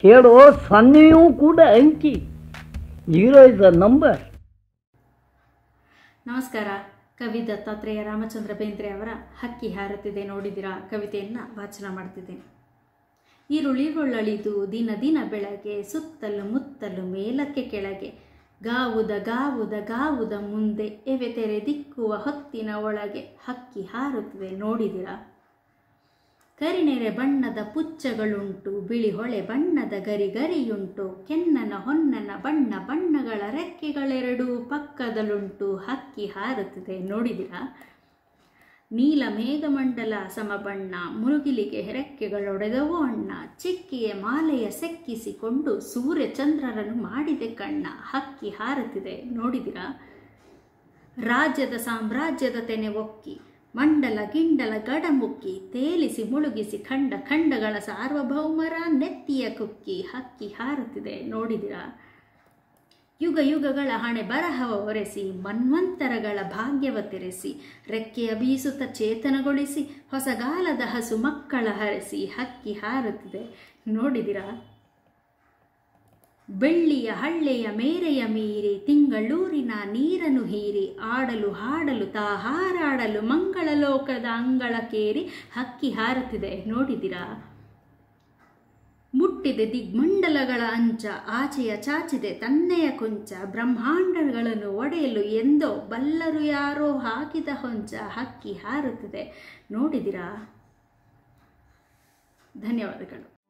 ಕೇಳೋ ಸೊನ್ನೆಯೂ ಕೂಡ ಅಂಕಿ ಜೀರೋ ಇಸ್ ಅ ನಂಬರ್ ನಮಸ್ಕಾರ ಕವಿ ದತ್ತಾತ್ರೇಯ ರಾಮಚಂದ್ರ ಬೇಂದ್ರೆ ಅವರ ಹಕ್ಕಿ ಹಾರುತ್ತಿದೆ ನೋಡಿದಿರಾ ಕವಿತೆಯನ್ನು ವಾಚನ ಮಾಡ್ತಿದ್ದೇನೆ ಈರುಳಿರುಳಳಿದು ದಿನ ದಿನ ಬೆಳಗ್ಗೆ ಸುತ್ತಲು ಮುತ್ತಲು ಮೇಲಕ್ಕೆ ಕೆಳಗೆ ಗಾವುದ ಗಾವುದ ಗಾವುದ ಮುಂದೆ ಎವೆ ತೆರೆ ದಿಕ್ಕುವ ಹೊತ್ತಿನ ಒಳಗೆ ಹಕ್ಕಿ ಹಾರುತ್ತಿದೆ ನೋಡಿದಿರಾ ಕರಿನೆರೆ ಬಣ್ಣದ ಪುಚ್ಚಗಳುಂಟು ಬಿಳಿ ಹೊಳೆ ಬಣ್ಣದ ಗರಿ ಗರಿಯುಂಟು ಕೆನ್ನನ ಹೊನ್ನನ ಬಣ್ಣ ಬಣ್ಣಗಳ ರೆಕ್ಕೆಗಳೆರಡೂ ಪಕ್ಕದಲ್ಲುಂಟು ಹಕ್ಕಿ ಹಾರುತ್ತಿದೆ ನೋಡಿದಿರಾ ನೀಲ ಮೇಘಮಂಡಲ ಸಮಬಣ್ಣ ಮುರುಗಿಲಿಗೆ ರೆಕ್ಕೆಗಳೊಡೆದವೋ ಅಣ್ಣ ಚಿಕ್ಕಿಯ ಮಾಲೆಯ ಸೆಕ್ಕಿಸಿಕೊಂಡು ಸೂರ್ಯ ಚಂದ್ರರನ್ನು ಮಾಡಿದೆ ಕಣ್ಣ ಹಕ್ಕಿ ಹಾರುತ್ತಿದೆ ನೋಡಿದಿರಾ ರಾಜ್ಯದ ಸಾಮ್ರಾಜ್ಯದ ತೆನೆ ಒಕ್ಕಿ ಮಂಡಲ ಗಿಂಡಲ ಗಡಮುಕ್ಕಿ ತೇಲಿಸಿ ಮುಳುಗಿಸಿ ಖಂಡ ಖಂಡಗಳ ಸಾರ್ವಭೌಮರ ನೆತ್ತಿಯ ಕುಕ್ಕಿ ಹಕ್ಕಿ ಹಾರುತ್ತಿದೆ ನೋಡಿದಿರಾ ಯುಗ ಯುಗಗಳ ಹಣೆ ಬರಹವ ಒರೆಸಿ ಮನ್ವಂತರಗಳ ಭಾಗ್ಯವ ತೆರೆಸಿ ರೆಕ್ಕೆಯ ಬೀಸುತ್ತ ಚೇತನಗೊಳಿಸಿ ಹೊಸಗಾಲದ ಹಸು ಮಕ್ಕಳ ಹರಸಿ ಹಕ್ಕಿ ಹಾರುತ್ತಿದೆ ನೋಡಿದಿರಾ ಬೆಳ್ಳಿಯ ಹಳ್ಳೆಯ ಮೇರೆಯ ಮೀರಿ ತಿಂಗಳೂರಿನ ನೀರನ್ನು ಹೀರಿ ಆಡಲು ಹಾಡಲು ತಾ ಹಾರಾಡಲು ಮಂಗಳ ಲೋಕದ ಅಂಗಳಕ್ಕೇರಿ ಹಕ್ಕಿ ಹಾರುತ್ತಿದೆ ನೋಡಿದಿರಾ ಮುಟ್ಟಿದೆ ದಿಗ್ಮಂಡಲಗಳ ಅಂಚ ಆಚೆಯ ಚಾಚಿದೆ ತನ್ನೆಯ ಕೊಂಚ ಬ್ರಹ್ಮಾಂಡಗಳನ್ನು ಒಡೆಯಲು ಎಂದೋ ಬಲ್ಲರು ಯಾರೋ ಹಾಕಿದ ಹೊಂಚ ಹಕ್ಕಿ ಹಾರುತ್ತಿದೆ ನೋಡಿದಿರಾ ಧನ್ಯವಾದಗಳು